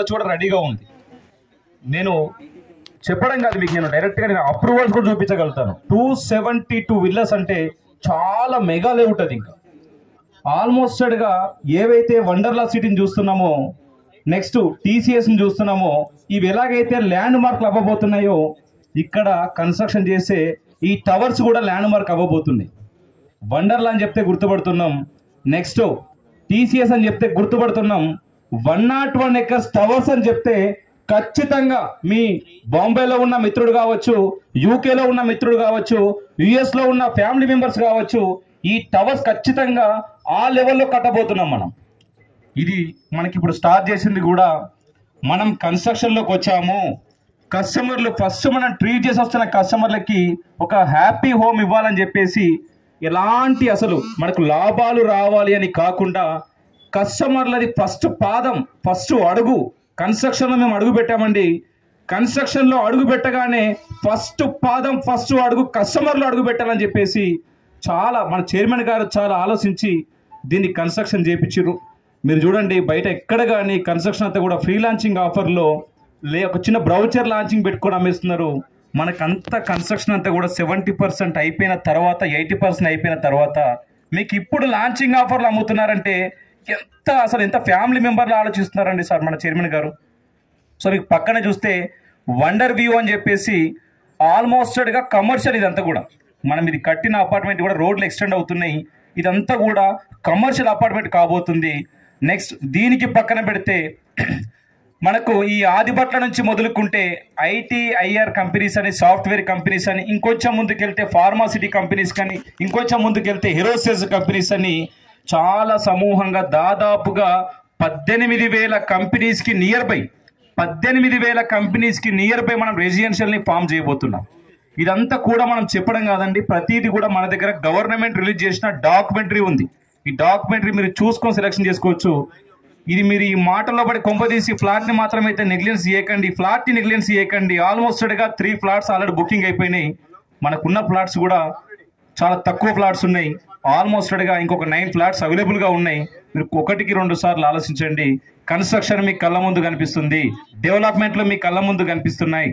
వచ్చి కూడా రెడీగా ఉంది నేను చెప్పడం కాదు మీకు నేను డైరెక్ట్గా నేను అప్రూవల్స్ కూడా చూపించగలుగుతాను టూ సెవెంటీ టూ విల్లర్స్ అంటే చాలా మెగా లేఅవుట్ అది ఇంకా ఆల్మోస్ట్గా ఏవైతే వండర్లా సిటీని చూస్తున్నామో నెక్స్ట్ టీసీఎస్ని చూస్తున్నామో ఇవి ఎలాగైతే ల్యాండ్ మార్క్లు అవ్వబోతున్నాయో ఇక్కడ కన్స్ట్రక్షన్ చేసే ఈ టవర్స్ కూడా ల్యాండ్ మార్క్ అవ్వబోతున్నాయి వండర్లా అని చెప్తే గుర్తుపడుతున్నాం నెక్స్ట్ టీసీఎస్ అని చెప్తే గుర్తుపడుతున్నాం one nought one acres towers అని చెప్తే ఖచ్చితంగా మీ బాంబేలో ఉన్న మిత్రుడు కావచ్చు యూకేలో ఉన్న మిత్రుడు కావచ్చు యుఎస్ లో ఉన్న ఫ్యామిలీ మెంబర్స్ కావచ్చు ఈ టవర్స్ ఖచ్చితంగా ఆ లెవెల్లో కట్టబోతున్నాం మనం ఇది మనకి ఇప్పుడు స్టార్ట్ చేసింది కూడా మనం కన్స్ట్రక్షన్లోకి వచ్చాము కస్టమర్లు ఫస్ట్ మనం ట్రీట్ చేసి వస్తున్న కస్టమర్లకి ఒక హ్యాపీ హోమ్ ఇవ్వాలని చెప్పేసి ఎలాంటి అసలు మనకు లాభాలు రావాలి అని కాకుండా కస్టమర్లది ఫస్ట్ పాదం ఫస్ట్ అడుగు కన్స్ట్రక్షన్లో మేము అడుగు పెట్టామండి కన్స్ట్రక్షన్లో అడుగు పెట్టగానే ఫస్ట్ పాదం ఫస్ట్ అడుగు కస్టమర్లో అడుగు పెట్టాలని చెప్పేసి చాలా మన చైర్మన్ గారు చాలా ఆలోచించి దీన్ని కన్స్ట్రక్షన్ చేయించారు మీరు చూడండి బయట ఎక్కడ కానీ కన్స్ట్రక్షన్ అంతా కూడా ఫ్రీ లాంచింగ్ ఆఫర్లో లే ఒక చిన్న బ్రౌచర్ లాంచింగ్ పెట్టుకొని అమ్మేస్తున్నారు మనకంతా కన్స్ట్రక్షన్ అంతా కూడా సెవెంటీ పర్సెంట్ అయిపోయిన తర్వాత ఎయిటీ పర్సెంట్ అయిపోయిన తర్వాత మీకు ఇప్పుడు లాంచింగ్ ఆఫర్లు అమ్ముతున్నారంటే ఎంత అసలు ఎంత ఫ్యామిలీ మెంబర్లు ఆలోచిస్తున్నారండి సార్ మన చైర్మన్ గారు సో మీకు పక్కన చూస్తే వండర్ వ్యూ అని చెప్పేసి ఆల్మోస్టెడ్గా కమర్షియల్ ఇదంతా కూడా మనం ఇది కట్టిన అపార్ట్మెంట్ కూడా రోడ్లు ఎక్స్టెండ్ అవుతున్నాయి ఇదంతా కూడా కమర్షియల్ అపార్ట్మెంట్ కాబోతుంది నెక్స్ట్ దీనికి పక్కన పెడితే మనకు ఈ ఆదిబట్ల నుంచి మొదలుకుంటే ఐటీ ఐఆర్ కంపెనీస్ అని సాఫ్ట్వేర్ కంపెనీస్ అని ఇంకొంచెం ముందుకెళ్తే ఫార్మాసిటీ కంపెనీస్ కానీ ఇంకొంచెం ముందుకెళ్తే హెరోసెస్ కంపెనీస్ అని చాలా సమూహంగా దాదాపుగా పద్దెనిమిది వేల కంపెనీస్కి నియర్ బై పద్దెనిమిది వేల కంపెనీస్కి నియర్ బై మనం రెసిడెన్షియల్ని ఫామ్ చేయబోతున్నాం ఇదంతా కూడా మనం చెప్పడం కాదండి ప్రతిదీ కూడా మన దగ్గర గవర్నమెంట్ రిలీజ్ చేసిన డాక్యుమెంటరీ ఉంది ఈ డాక్యుమెంటరీ మీరు చూసుకొని సెలెక్షన్ చేసుకోవచ్చు ఇది మీరు ఈ మాటల్లో పడి కొంపదీసి ఫ్లాట్ ని మాత్రం అయితే నెగ్లెన్స్ చేయకండి ఫ్లాట్ ని నెగ్లెన్స్ చేయకండి ఆల్మోస్ట్ గా త్రీ ఫ్లాట్స్ ఆల్రెడీ బుకింగ్ అయిపోయినాయి మనకున్న ఫ్లాట్స్ కూడా చాలా తక్కువ ఫ్లాట్స్ ఉన్నాయి ఆల్మోస్ట్ గా ఇంకొక నైన్ ఫ్లాట్స్ అవైలబుల్ గా ఉన్నాయి మీరు ఒకటికి రెండు సార్లు ఆలోచించండి కన్స్ట్రక్షన్ మీ కళ్ళ ముందు కనిపిస్తుంది డెవలప్మెంట్ లో మీ కళ్ళ ముందు కనిపిస్తున్నాయి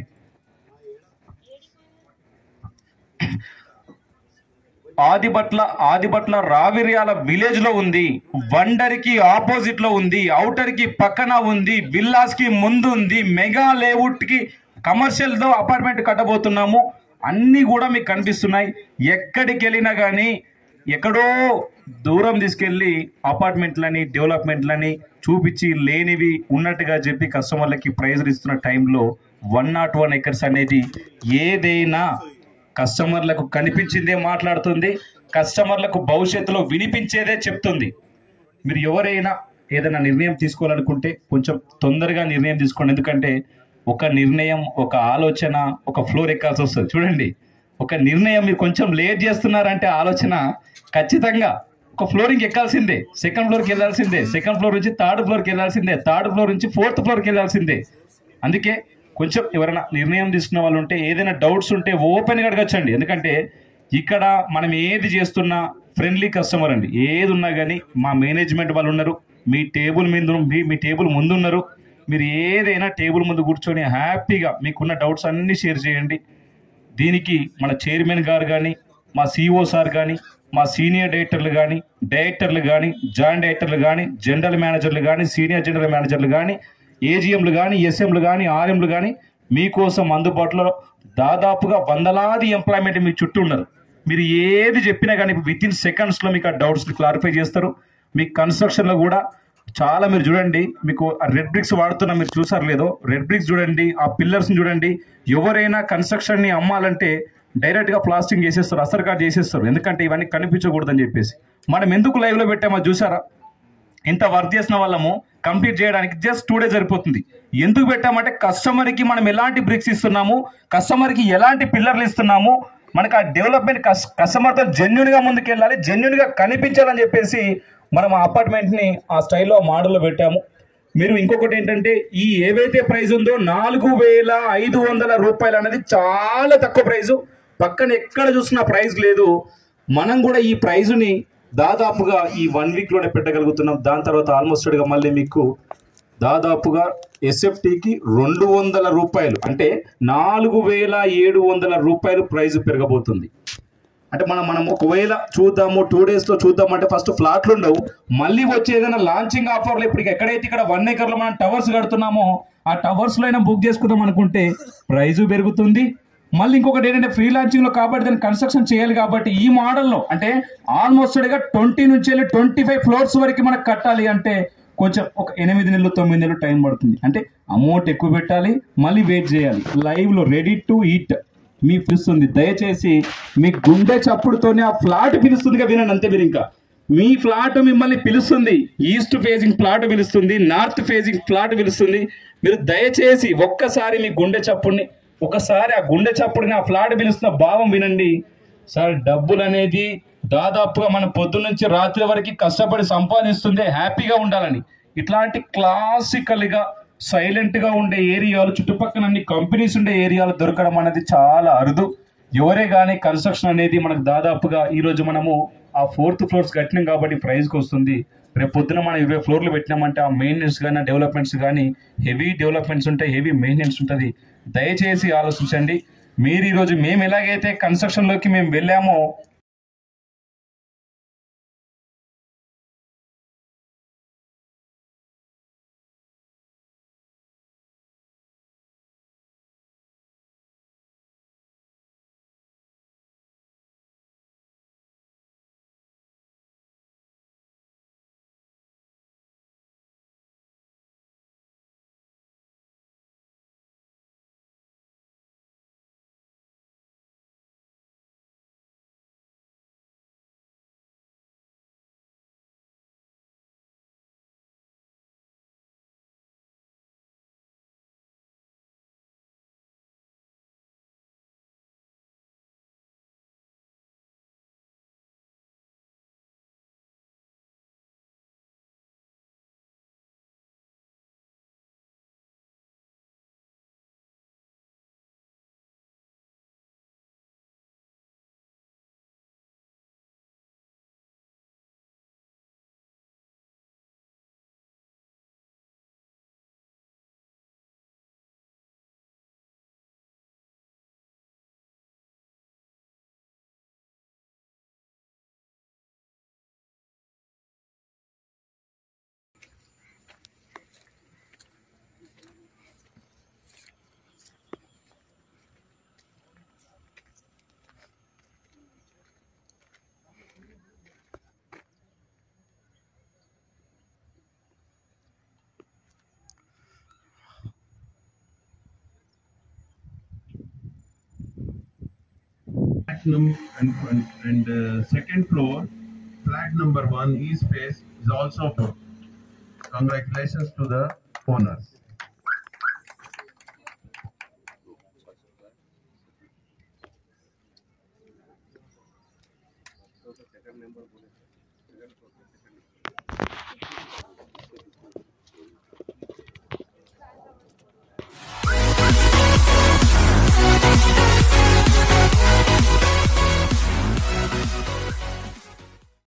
ఆదిబట్ల ఆదిబట్ల రావిర్యాల విలేజ్ లో ఉంది వండర్ కి ఆపోజిట్ లో ఉంది అవుటర్ కి పక్కన ఉంది విల్లాస్ కి ముందు ఉంది మెగా లేఅవుట్ కి కమర్షియల్ తో అపార్ట్మెంట్ కట్టబోతున్నాము అన్ని కూడా మీకు కనిపిస్తున్నాయి ఎక్కడికి వెళ్ళినా కానీ ఎక్కడో దూరం తీసుకెళ్లి అపార్ట్మెంట్లని డెవలప్మెంట్లని చూపించి లేనివి ఉన్నట్టుగా చెప్పి కస్టమర్లకి ప్రైజ్ ఇస్తున్న టైంలో వన్ నాట్ వన్ ఎకర్స్ అనేది ఏదైనా కస్టమర్లకు కనిపించిందే మాట్లాడుతుంది కస్టమర్లకు భవిష్యత్తులో వినిపించేదే చెప్తుంది మీరు ఎవరైనా ఏదైనా నిర్ణయం తీసుకోవాలనుకుంటే కొంచెం తొందరగా నిర్ణయం తీసుకోండి ఎందుకంటే ఒక నిర్ణయం ఒక ఆలోచన ఒక ఫ్లోర్ ఎక్కాల్సి వస్తుంది చూడండి ఒక నిర్ణయం మీరు కొంచెం లేట్ చేస్తున్నారంటే ఆలోచన ఖచ్చితంగా ఒక ఫ్లోరింగ్ ఎక్కాల్సిందే సెకండ్ ఫ్లోర్కి వెళ్ళాల్సిందే సెకండ్ ఫ్లోర్ నుంచి థర్డ్ ఫ్లోర్కి వెళ్ళాల్సిందే థర్డ్ ఫ్లోర్ నుంచి ఫోర్త్ ఫ్లోర్కి వెళ్ళాల్సిందే అందుకే కొంచెం ఎవరైనా నిర్ణయం తీసుకున్న వాళ్ళు ఉంటే ఏదైనా డౌట్స్ ఉంటే ఓపెన్గా అడగచ్చండి ఎందుకంటే ఇక్కడ మనం ఏది చేస్తున్నా ఫ్రెండ్లీ కస్టమర్ అండి ఏది ఉన్నా కానీ మా మేనేజ్మెంట్ వాళ్ళు ఉన్నారు మీ టేబుల్ మీద మీ మీ టేబుల్ ముందు ఉన్నారు మీరు ఏదైనా టేబుల్ ముందు కూర్చొని హ్యాపీగా మీకున్న డౌట్స్ అన్నీ షేర్ చేయండి దీనికి మన చైర్మన్ గారు కానీ మా సిఇఓ సార్ కానీ మా సీనియర్ డైరెక్టర్లు కానీ డైరెక్టర్లు కానీ జాయింట్ డైరెక్టర్లు కానీ జనరల్ మేనేజర్లు కానీ సీనియర్ జనరల్ మేనేజర్లు కానీ ఏజీఎంలు కానీ ఎస్ఎంలు కానీ ఆర్ఎంలు కానీ మీకోసం అందుబాటులో దాదాపుగా వందలాది ఎంప్లాయ్మెంట్ మీ చుట్టూ ఉన్నారు మీరు ఏది చెప్పినా కానీ విత్ ఇన్ సెకండ్స్లో మీకు ఆ డౌట్స్ క్లారిఫై చేస్తారు మీ కన్స్ట్రక్షన్లో కూడా చాలా మీరు చూడండి మీకు రెడ్ బ్రిక్స్ వాడుతున్నా మీరు చూసారు లేదో రెడ్ బ్రిక్స్ చూడండి ఆ పిల్లర్స్ చూడండి ఎవరైనా కన్స్ట్రక్షన్ ని అమ్మాలంటే డైరెక్ట్ గా ప్లాస్టింగ్ చేసేస్తారు అసర్ కార్డ్ చేసేస్తారు ఎందుకంటే ఇవన్నీ కనిపించకూడదని చెప్పేసి మనం ఎందుకు లైవ్ లో పెట్టామో చూసారా ఇంత వర్క్ చేసిన వాళ్ళము కంప్లీట్ చేయడానికి జస్ట్ టూ డేస్ సరిపోతుంది ఎందుకు పెట్టామంటే కస్టమర్ కి మనం ఎలాంటి బ్రిక్స్ ఇస్తున్నాము కస్టమర్ కి ఎలాంటి పిల్లర్లు ఇస్తున్నాము మనకు ఆ డెవలప్మెంట్ కస్టమర్ తో జెన్యున్ గా ముందుకెళ్ళాలి జెన్యున్ గా కనిపించాలని చెప్పేసి మనం ఆ అపార్ట్మెంట్ ని ఆ స్టైల్లో మోడల్లో పెట్టాము మీరు ఇంకొకటి ఏంటంటే ఈ ఏవైతే ప్రైస్ ఉందో నాలుగు వేల ఐదు వందల రూపాయలు అనేది చాలా తక్కువ ప్రైస్ పక్కన ఎక్కడ చూసినా ప్రైస్ లేదు మనం కూడా ఈ ప్రైజుని దాదాపుగా ఈ వన్ వీక్ లోనే పెట్టగలుగుతున్నాం దాని తర్వాత ఆల్మోస్ట్ గా మళ్ళీ మీకు దాదాపుగా ఎస్ఎఫ్టికి రెండు వందల రూపాయలు అంటే నాలుగు వేల ఏడు వందల రూపాయలు ప్రైజ్ పెరగబోతుంది అంటే మనం మనం ఒకవేళ చూద్దాము టూ డేస్లో చూద్దాం అంటే ఫస్ట్ ఫ్లాట్లు ఉండవు మళ్ళీ వచ్చే ఏదైనా లాంచింగ్ ఆఫర్లు ఇప్పుడు ఎక్కడైతే ఇక్కడ వన్ ఏకర్లో మనం టవర్స్ కడుతున్నామో ఆ టవర్స్లో అయినా బుక్ చేసుకుందాం అనుకుంటే ప్రైజు పెరుగుతుంది మళ్ళీ ఇంకొకటి ఏంటంటే ఫ్రీ లాంచింగ్ లో కాబట్టి దాన్ని కన్స్ట్రక్షన్ చేయాలి కాబట్టి ఈ మోడల్లో అంటే ఆల్మోస్ట్ ట్వంటీ నుంచి వెళ్ళి ట్వంటీ ఫైవ్ ఫ్లోర్స్ వరకు మనకు కట్టాలి అంటే కొంచెం ఒక ఎనిమిది నెలలు తొమ్మిది నెలలు టైం పడుతుంది అంటే అమౌంట్ ఎక్కువ పెట్టాలి మళ్ళీ వెయిట్ చేయాలి లైవ్ లో రెడీ టు ఈట్ మీ పిలుస్తుంది దయచేసి మీ గుండె చప్పుడుతోనే ఆ ఫ్లాట్ పిలుస్తుందిగా వినండి అంతే మీరు ఇంకా మీ ఫ్లాట్ మిమ్మల్ని పిలుస్తుంది ఈస్ట్ ఫేజింగ్ ఫ్లాట్ పిలుస్తుంది నార్త్ ఫేజింగ్ ఫ్లాట్ పిలుస్తుంది మీరు దయచేసి ఒక్కసారి మీ గుండె చప్పుడిని ఒకసారి ఆ గుండె చప్పుడిని ఆ ఫ్లాట్ పిలుస్తున్న భావం వినండి సార్ డబ్బులు అనేది దాదాపుగా మన పొద్దు నుంచి రాత్రి వరకు కష్టపడి సంపాదిస్తుంది హ్యాపీగా ఉండాలని ఇట్లాంటి క్లాసికల్గా సైలెంట్గా ఉండే ఏరియాలు చుట్టుపక్కల అన్ని కంపెనీస్ ఉండే ఏరియాలు దొరకడం అనేది చాలా అరుదు ఎవరే కానీ కన్స్ట్రక్షన్ అనేది మనకు దాదాపుగా ఈ రోజు మనము ఆ ఫోర్త్ ఫ్లోర్స్ కట్టినాం కాబట్టి ప్రైస్కి వస్తుంది రేపు పొద్దున మనం ఇరవై ఫ్లోర్లు పెట్టినామంటే ఆ మెయింటెనెన్స్ కానీ డెవలప్మెంట్స్ కానీ హెవీ డెవలప్మెంట్స్ ఉంటాయి హెవీ మెయింటెనెన్స్ ఉంటుంది దయచేసి ఆలోచించండి మీరు ఈరోజు మేము ఎలాగైతే కన్స్ట్రక్షన్లోకి మేము వెళ్ళామో platinum and and, and uh, second floor flat number one east face is also for congratulations to the owners second member बोले